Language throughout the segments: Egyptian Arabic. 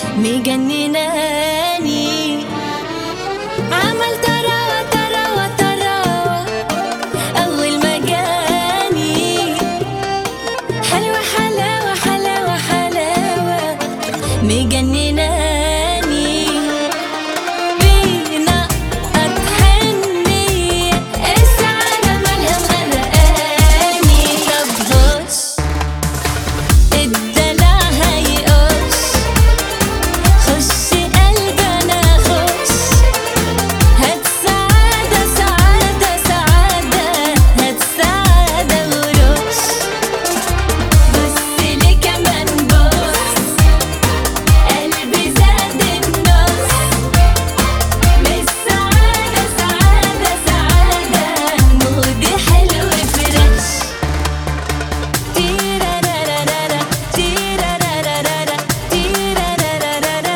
مجنناني عمل تراوة تراوة تراوة أول ما جاني حلوة حلاوة حلاوة حلاوة مجنناني بينا أتحني السعادة مالها مغرقاني طب بص الدلع هيقص خش قلبي أنا خش هات سعادة سعادة سعادة هات سعادة ورش بص لي كمان بص قلبي زاد النص مش سعادة سعادة سعادة مودي حلو فريش تيرارارارا تيرارارارا تيرارارارا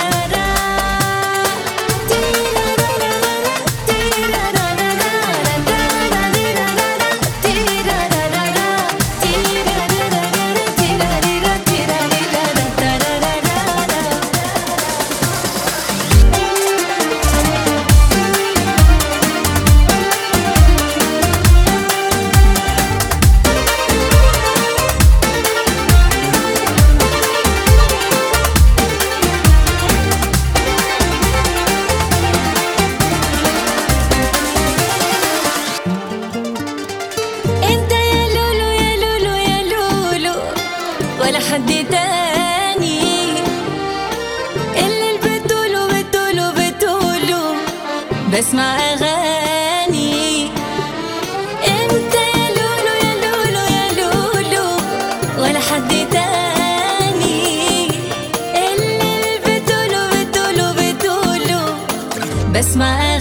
انت يا لولو يا لولو يا لولو ولا حد تاني اللي بتقولوا بتقولوا بتقولوا بسمع اغاني انت يا لولو يا لولو يا لولو ولا حد تاني اللي بتقولوا بتقولوا بتقولوا بسمع